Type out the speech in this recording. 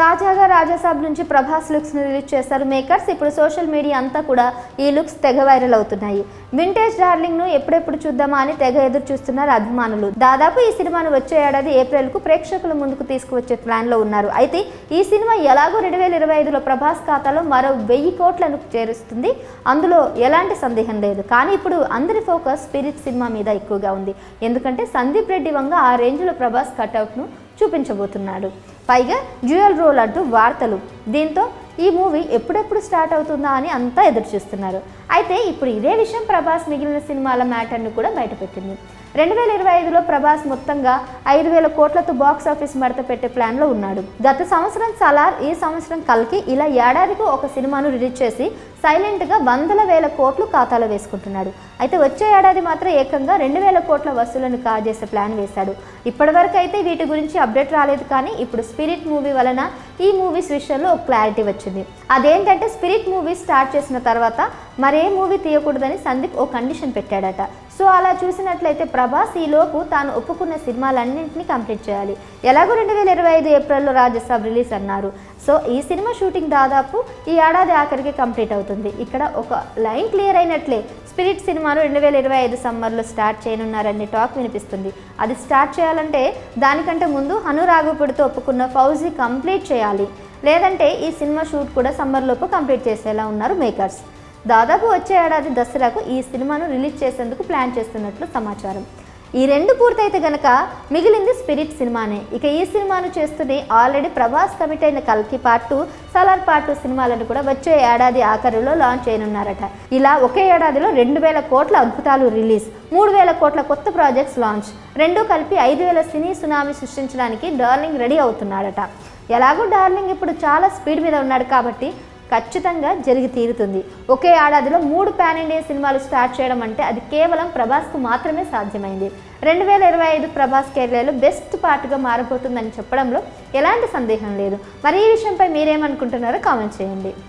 తాజాగా రాజాసాబ్ నుంచి ప్రభాస్ లుక్స్ ని రిలీజ్ చేశారు మేకర్స్ ఇప్పుడు సోషల్ మీడియా అంతా కూడా ఈ లుక్స్ తెగ వైరల్ అవుతున్నాయి వింటేజ్ డార్లింగ్ ను ఎప్పుడెప్పుడు చూద్దామా అని తెగ ఎదురు చూస్తున్నారు అభిమానులు దాదాపు ఈ సినిమాను వచ్చే ఏడాది ఏప్రిల్ కు ప్రేక్షకుల ముందుకు తీసుకువచ్చే ప్లాన్ లో ఉన్నారు అయితే ఈ సినిమా ఎలాగో రెండు వేల ఇరవై ఐదులో ప్రభాస్ ఖాతాలో మరో వెయ్యి కోట్లను చేరుస్తుంది అందులో ఎలాంటి సందేహం లేదు కానీ ఇప్పుడు అందరి ఫోకస్ స్పిరిట్ సినిమా మీద ఎక్కువగా ఉంది ఎందుకంటే సందీప్ రెడ్డి వంగ ఆ రేంజ్లో ప్రభాస్ కటౌట్ను చూపించబోతున్నాడు పైగా డ్యూయల్ రోల్ అంటూ వార్తలు దీంతో ఈ మూవీ ఎప్పుడెప్పుడు స్టార్ట్ అవుతుందా అని అంతా ఎదురు చూస్తున్నారు అయితే ఇప్పుడు ఇదే విషయం ప్రభాస్ మిగిలిన సినిమాల మ్యాటర్ను కూడా బయటపెట్టింది రెండు వేల ఇరవై ఐదులో ప్రభాస్ మొత్తంగా ఐదు వేల కోట్లతో బాక్స్ ఆఫీస్ మడత పెట్టే ప్లాన్లో ఉన్నాడు గత సంవత్సరం సలార్ ఈ సంవత్సరం కల్కి ఇలా ఏడాదికి ఒక సినిమాను రిలీజ్ చేసి సైలెంట్గా వందల వేల కోట్లు ఖాతాలో వేసుకుంటున్నాడు అయితే వచ్చే ఏడాది మాత్రం ఏకంగా రెండు వేల కోట్ల వసూలను కాజేసే ప్లాన్ వేశాడు ఇప్పటివరకు అయితే వీటి గురించి అప్డేట్ రాలేదు కానీ ఇప్పుడు స్పిరిట్ మూవీ వలన ఈ మూవీస్ విషయంలో ఒక క్లారిటీ వచ్చింది అదేంటంటే స్పిరిట్ మూవీ స్టార్ట్ చేసిన తర్వాత మరే మూవీ తీయకూడదని సందీప్ ఓ కండిషన్ పెట్టాడట సో అలా చూసినట్లయితే ప్రభాస్ ఈలోపు తాను ఒప్పుకున్న సినిమాలన్నింటినీ కంప్లీట్ చేయాలి ఎలాగో రెండు వేల ఇరవై ఐదు ఏప్రిల్లో రాజ్యసభ రిలీజ్ అన్నారు సో ఈ సినిమా షూటింగ్ దాదాపు ఈ ఏడాది ఆఖరికి కంప్లీట్ అవుతుంది ఇక్కడ ఒక లైన్ క్లియర్ అయినట్లే స్పిరిట్ సినిమాను రెండు వేల ఇరవై ఐదు సమ్మర్లో స్టార్ట్ చేయనున్నారనే టాక్ వినిపిస్తుంది అది స్టార్ట్ చేయాలంటే దానికంటే ముందు హనురాఘపుడితో ఒప్పుకున్న ఫౌజీ కంప్లీట్ చేయాలి లేదంటే ఈ సినిమా షూట్ కూడా సమ్మర్లోపు కంప్లీట్ చేసేలా ఉన్నారు మేకర్స్ దాదాపు వచ్చే ఏడాది దసరాకు ఈ సినిమాను రిలీజ్ చేసేందుకు ప్లాన్ చేస్తున్నట్లు సమాచారం ఈ రెండు పూర్తయితే గనక మిగిలింది స్పిరిట్ సినిమానే ఇక ఈ సినిమాను చేస్తూనే ఆల్రెడీ ప్రభాస్ కమిట్ అయిన కల్కి part two Salaar part two సినిమాలను కూడా వచ్చే ఏడాది ఆఖరిలో లాంచ్ చేయనున్నారట ఇలా ఒకే ఏడాదిలో రెండు వేల కోట్ల అద్భుతాలు రిలీజ్ మూడు వేల కోట్ల కొత్త ప్రాజెక్ట్స్ లాంచ్ రెండు కలిపి ఐదు వేల సినీ సునామీ సృష్టించడానికి డార్లింగ్ రెడీ అవుతున్నాడట ఎలాగో డార్లింగ్ ఇప్పుడు చాలా స్పీడ్ మీద ఉన్నాడు కాబట్టి ఖచ్చితంగా జరిగి తీరుతుంది ఒకే ఏడాదిలో మూడు పాన్ ఇండియా సినిమాలు స్టార్ట్ చేయడం అంటే అది కేవలం ప్రభాస్కు మాత్రమే సాధ్యమైంది రెండు వేల ఇరవై ఐదు ప్రభాస్ కెరియర్లో బెస్ట్ పార్ట్గా మారబోతుందని చెప్పడంలో ఎలాంటి సందేహం లేదు మరి ఈ విషయంపై మీరేమనుకుంటున్నారో కామెంట్ చేయండి